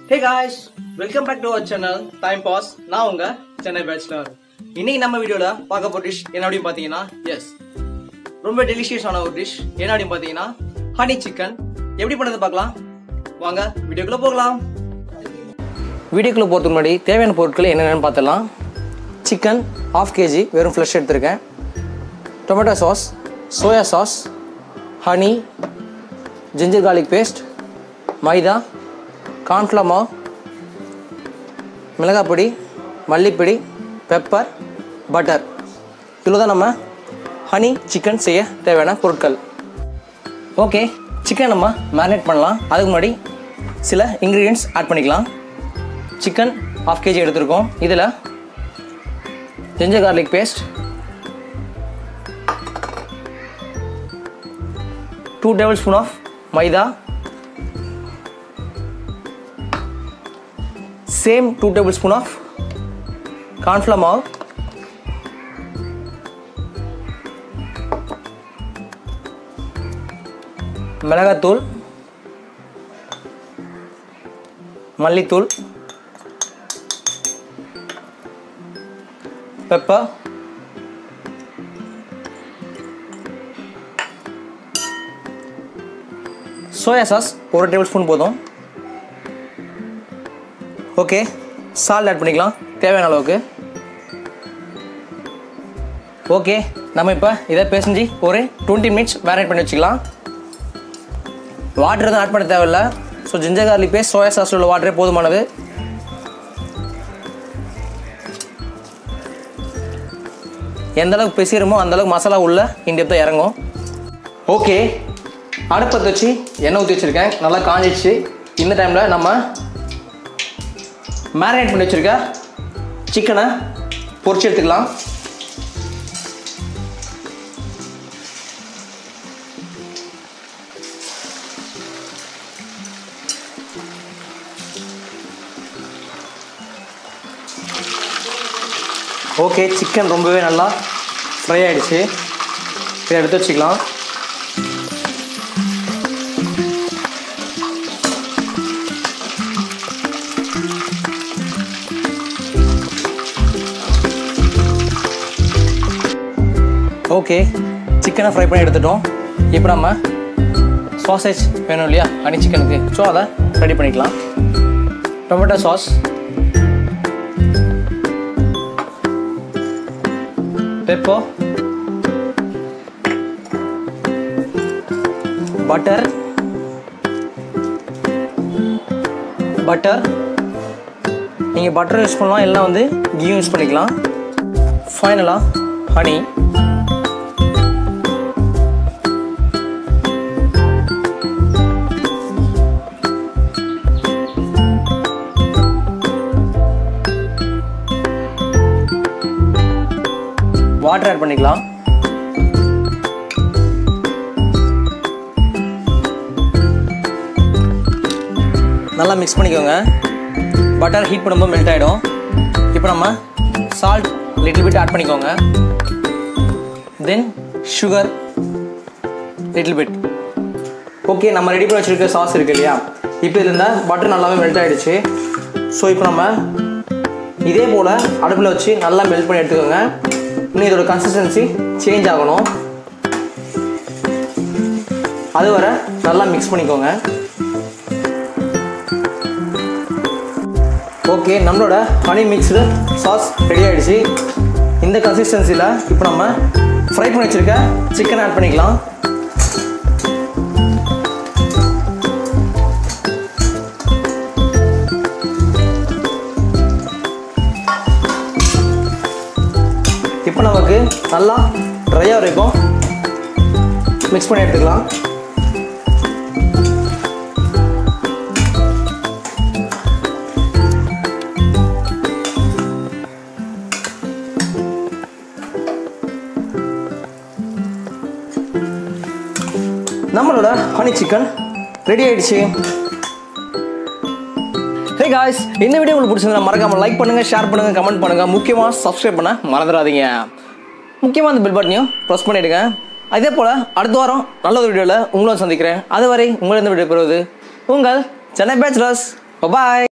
hey guys welcome back to our channel time pass நான் உங்க Chennai bachelor இன்னைக்கு நம்ம வீடியோல பார்க்க போற டிஷ் என்ன அப்படின்னு பார்த்தீங்கன்னா எஸ் ரொம்ப டெலிஷியஸான ஒரு டிஷ் என்ன அப்படின்னு பார்த்தீங்கன்னா ஹனி சிக்கன் எப்படி பண்ணது பார்க்கலாம் வாங்க வீடியோக்குள்ள போகலாம் வீடியோக்குள்ள போகிறதுக்கு முன்னாடி தேவையான பொருட்கள் என்னென்னு பார்த்துடலாம் சிக்கன் ஹாஃப் கேஜி வெறும் ஃப்ளஷ் எடுத்திருக்கேன் tomato sauce soya sauce honey ginger garlic paste maida cornflour மாவு மிளகாய் பொடி மல்லிப்பொடி பெப்பர் பட்டர் இவ்வளோ தான் நம்ம ஹனி சிக்கன் செய்ய தேவையான பொருட்கள் ஓகே சிக்கன் நம்ம மேரினேட் பண்ணலாம் அதுக்கு முன்னாடி சில இன்க்ரீடியன்ட்ஸ் ஆட் பண்ணிக்கலாம் சிக்கன் ஹாஃப் கேஜி எடுத்திருக்கோம் இதில் ginger garlic paste two tablespoon of maida same two tablespoon of cornflour மாவு மிளகாத்தூள் மல்லித்தூள் பெப்பர் சோயா சாஸ் ஒரு டேபிள் ஸ்பூன் போதும் ஓகே சால்ட் ஆட் பண்ணிக்கலாம் தேவையான அளவுக்கு ஓகே நம்ம இப்போ இதை பேசஞ்சு ஒரு டுவெண்ட்டி மினிட்ஸ் மேரினேட் பண்ணி வச்சுக்கலாம் வாட்டர் தான் ஆட் பண்ண தேவையில்ல so ginger garlic paste soya sauce உள்ள வாட்டரே போதுமானது எந்த அளவுக்கு பெசிறமோ அந்த அளவுக்கு மசாலா உள்ள இந்த தான் இறங்கும் ஓகே அடுப்பத்தை வச்சு எண்ணெய் ஊற்றி வச்சுருக்கேன் நல்லா காஞ்சிச்சு இந்த டைமில் நம்ம மேரினேட் பண்ணி வச்சுருக்க சிக்கனை பொரிச்சு எடுத்துக்கலாம் ஓகே சிக்கன் ரொம்பவே நல்லா ஃப்ரை ஆகிடுச்சு இதை எடுத்து வச்சுக்கலாம் ஓகே சிக்கனை ஃப்ரை பண்ணி எடுத்துட்டோம் இப்போ நம்ம சாசேஜ் வேணும் இல்லையா ஹனி சிக்கனுக்கு ஸோ அதை ரெடி பண்ணிக்கலாம் tomato sauce pepper butter butter நீங்கள் பட்டர் யூஸ் பண்ணலாம் இல்லைனா வந்து கீ யூஸ் பண்ணிக்கலாம் ஃபைனலாக ஹனி வாட்டர் ஆட் பண்ணிக்கலாம் நல்லா மிக்ஸ் பண்ணிக்கோங்க பட்டர் ஹீட் பண்ணும்போது மெல்ட் ஆகிடும் இப்போ நம்ம சால்ட் லிட்டில் பிட் ஆட் பண்ணிக்கோங்க then sugar little bit okay நம்ம ரெடி பண்ணி வச்சுருக்க சாஸ் இருக்குது இல்லையா இப்போ இதில் இந்த பட்டர் நல்லாவே மெல்ட் ஆகிடுச்சு ஸோ இப்போ நம்ம இதே போல் அடுப்பில் வச்சு நல்லா மெல்ட் பண்ணி எடுத்துக்கோங்க இன்னும் இதோட கன்சிஸ்டன்சி சேஞ்ச் ஆகணும் அது வர நல்லா மிக்ஸ் பண்ணிக்கோங்க ஓகே நம்மளோட ஹனி மிக்ஸ்டு சாஸ் ரெடி ஆகிடுச்சு இந்த கன்சிஸ்டன்சியில் இப்போ நம்ம ஃப்ரை பண்ணி வச்சுருக்க சிக்கன் ஆட் பண்ணிக்கலாம் இப்போ நமக்கு நல்லா ட்ரையாக வரைக்கும் மிக்ஸ் பண்ணி எடுத்துக்கலாம் நம்மளோட ஹனி சிக்கன் ரெடி ஆயிடுச்சு ஹே காய்ஸ் இந்த வீடியோ உங்களுக்கு பிடிச்சிருந்தா மறக்காம லைக் பண்ணுங்க ஷேர் பண்ணுங்க கமெண்ட் பண்ணுங்க முக்கியமாக சப்ஸ்கிரைப் பண்ண மறந்துடாதீங்க முக்கியமாக அந்த பில் பட்டனையும் ப்ரெஸ் பண்ணிடுங்க அதே போல் அடுத்த வாரம் நல்ல ஒரு வீடியோவில் உங்களும் சந்திக்கிறேன் அதுவரை உங்களிடம் விடைபெறுவது உங்கள் சென்னை பேச்சுலர்ஸ் பாய்